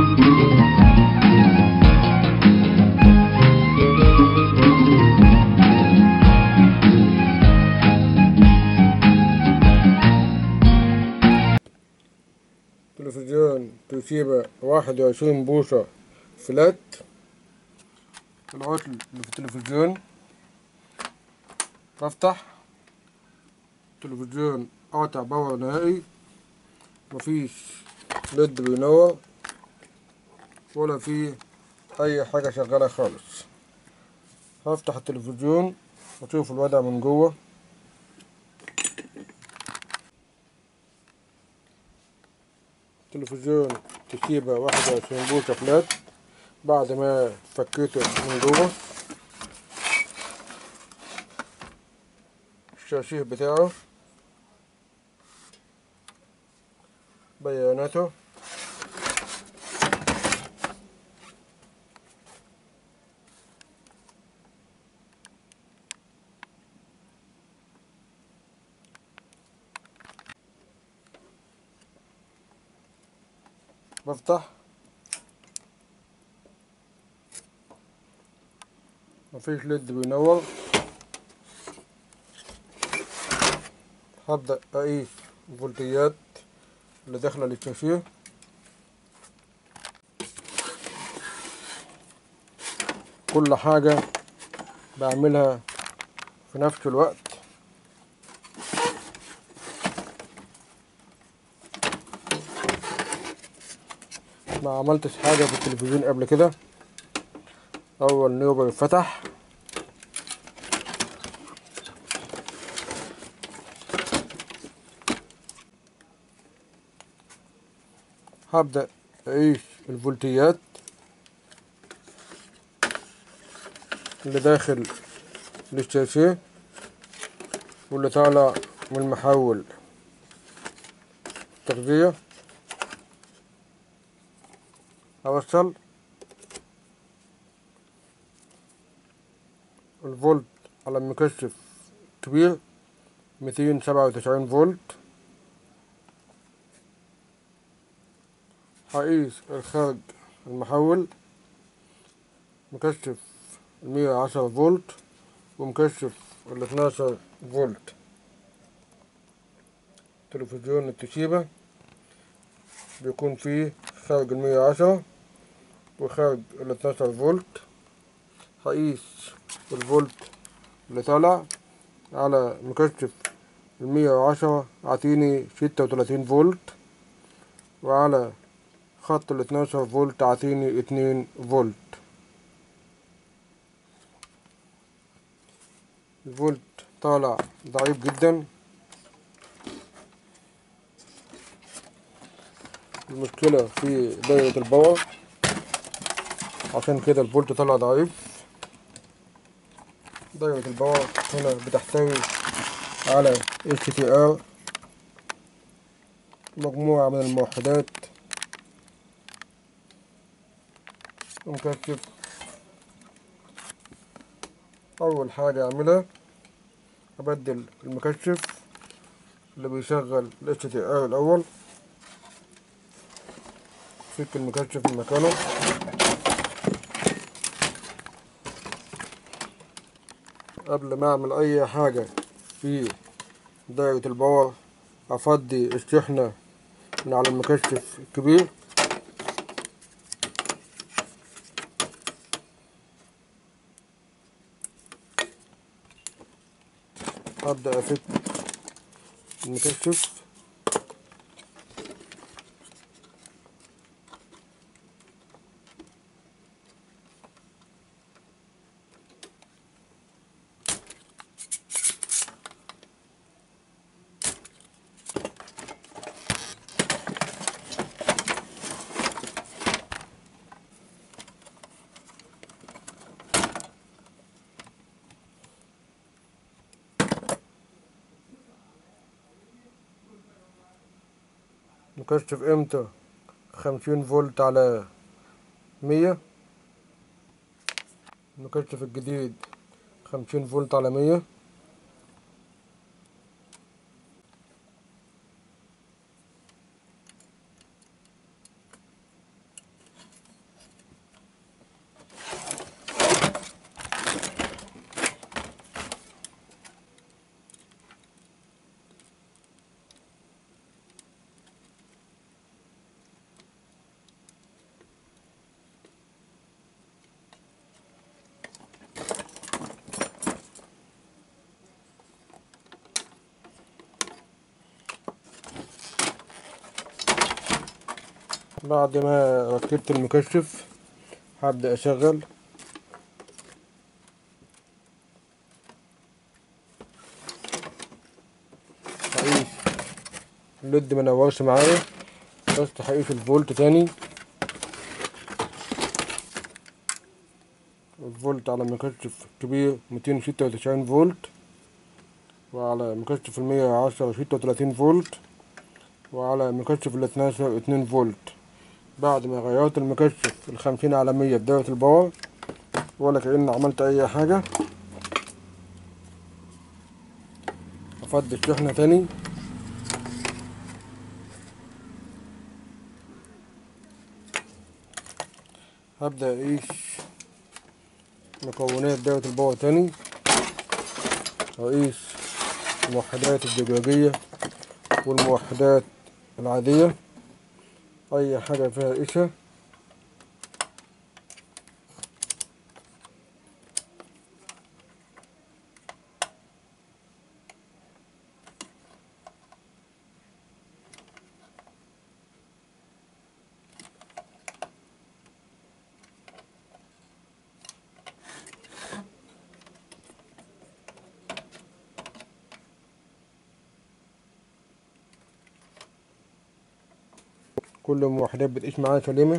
تلفزيون توشيبا واحد وعشرين بوصة فلات العطل اللي في التلفزيون بفتح التلفزيون قاطع باور نهائي مفيش ليد بينور ولا فيه أي حاجة شغالة خالص هفتح التلفزيون وأشوف الوضع من جوه تلفزيون تشيبا واحد وعشرين بوصة فلات بعد ما فكيته من جوه الشاشيه بتاعه بياناته بفتح مفيش ليد بينور هبدأ أقيس الفولتيات اللي داخلة للشاشية كل حاجة بعملها في نفس الوقت ما عملتش حاجة في التلفزيون قبل كده أول نيوبر اتفتح هبدأ أقيس الفولتيات اللي داخل للشاشة واللي طالع من المحول تغذية أوصل الفولت على المكشف كبير ميتين سبعة وتسعين فولت هقيس الخارج المحول مكشف المية وعشرة فولت ومكشف الاتناشر فولت تلفزيون التشيبة بيكون فيه خارج المية وعشرة وخارج الاتناشر فولت هقيس الفولت اللي طالع على مكشف المية وعشرة عطيني ستة وتلاتين فولت وعلى خط الاتناشر فولت عطيني اتنين فولت الفولت طالع ضعيف جدا المشكلة في دايرة الباور عشان كده الفولت طلع ضعيف دايرة الباور هنا بتحتوي على HTR مجموعة من الموحدات ومكشف أول حاجة أعملها أبدل المكشف اللي بيشغل ال HTR الأول فك المكشف من مكانه قبل ما أعمل أي حاجة في دايرة الباور أفضي الشحنة من على المكشف الكبير أبدأ أفك المكشف مكشف امتى خمسين فولت على مية المكشف الجديد خمسين فولت على مية بعد ما ركبت المكشف هبدأ أشغل هقيس الليد منورش معايا بس هقيس الفولت تاني الفولت على مكشف كبير ميتين ستة وتسعين فولت وعلى مكشف المية عشرة ستة وتلاتين فولت وعلى مكشف الاتناشر اتنين فولت بعد ما غيرت المكشف الخمسين على مية بداية الباور ولا كأن عملت أي حاجة أفضي الشحنة تاني هبدأ أقيس مكونات دايرة الباور تاني وأقيس الموحدات الزجاجية والموحدات العادية أي حاجة فيها قيسة كل الموحدات بتقيس معايا سليمة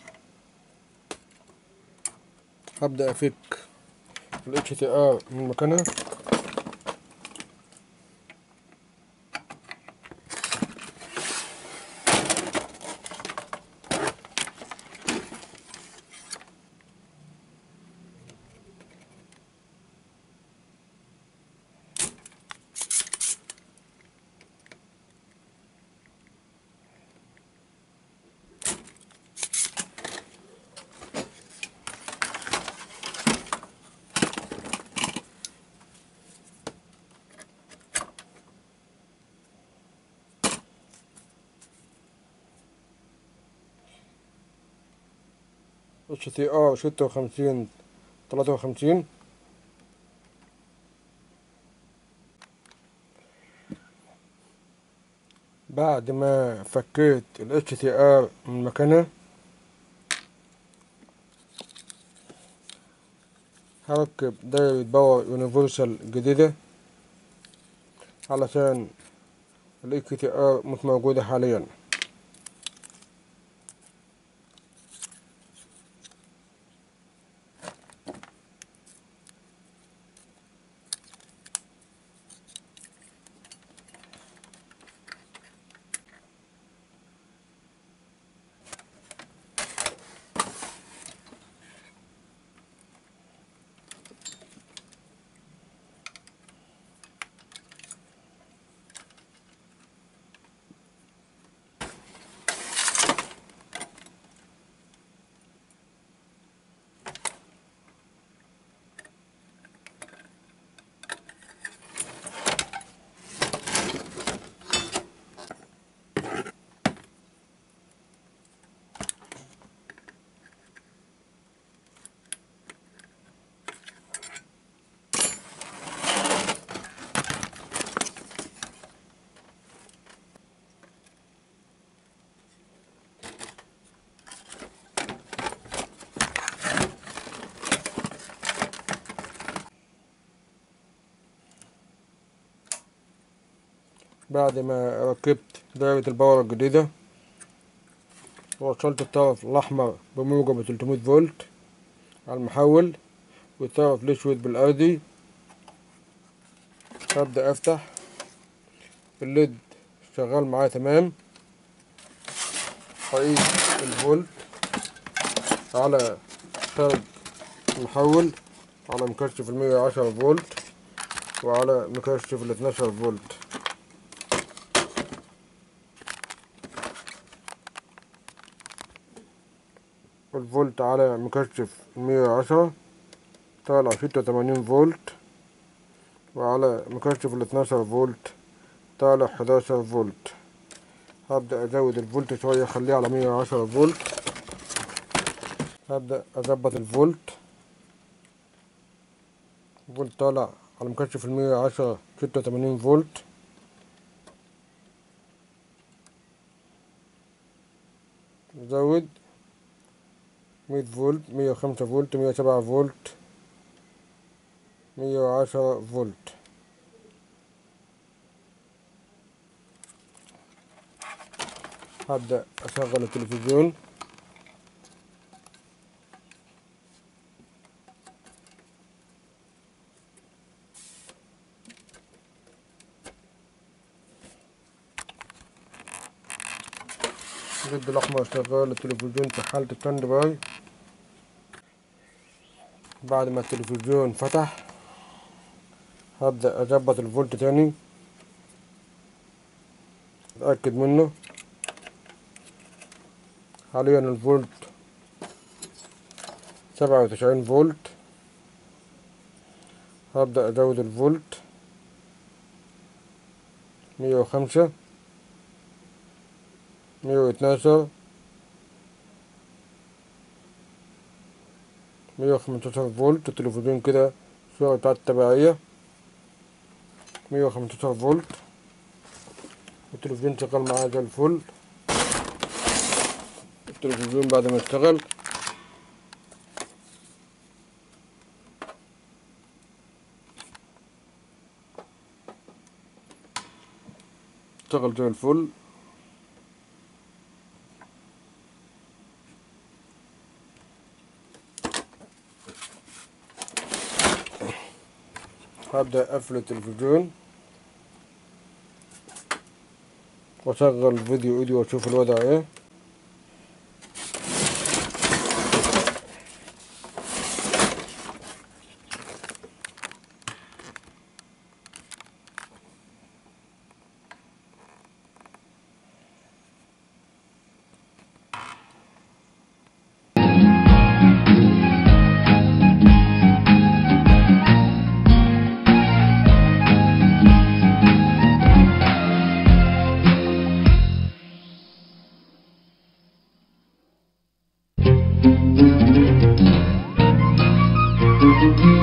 هبدأ أفك ال HTR من مكانها HTR ستة وخمسين تلاتة وخمسين بعد ما فكيت ال HTR من مكانها هركب دايرة باور يونيفرسال جديدة علشان ال HTR مش موجودة حاليا بعد ما ركبت دايرة الباور الجديدة وصلت الطرف الأحمر بموجب 300 فولت على المحول والطرف الأسود بالأرضي هبدأ أفتح الليد شغال معايا تمام هقيس الفولت على خارج المحول على مكشف المية وعشرة فولت وعلى مكشف الاتناشر فولت الفولت على مكشف مية وعشرة طالع ستة وتمانين فولت وعلى مكشف الاتناشر فولت طالع حداشر فولت هبدأ أزود الفولت شوية أخليه على مية وعشرة فولت هبدأ أظبط الفولت الفولت طالع على مكشف المية وعشرة ستة وتمانين فولت أزود مية فولت مية وخمسة فولت مية وسبعة فولت مية وعشرة فولت هبدأ أشغل التلفزيون الزد الأحمر شغال التلفزيون في حالة ستاند باي بعد ما التلفزيون فتح هبدأ أظبط الفولت تاني أتأكد منه حاليا الفولت سبعة وتسعين فولت هبدأ أزود الفولت مية وخمسة مية واتناشر مية وخمستاشر فولت التلفزيون كده الصورة بتاعت التبعية مية وخمستاشر فولت التلفزيون شغال معايا زي الفل التلفزيون بعد ما اشتغل اشتغل زي الفل هبدأ أقفل التلفزيون وأشغل فيديو ايدي وأشوف الوضع ايه Thank you.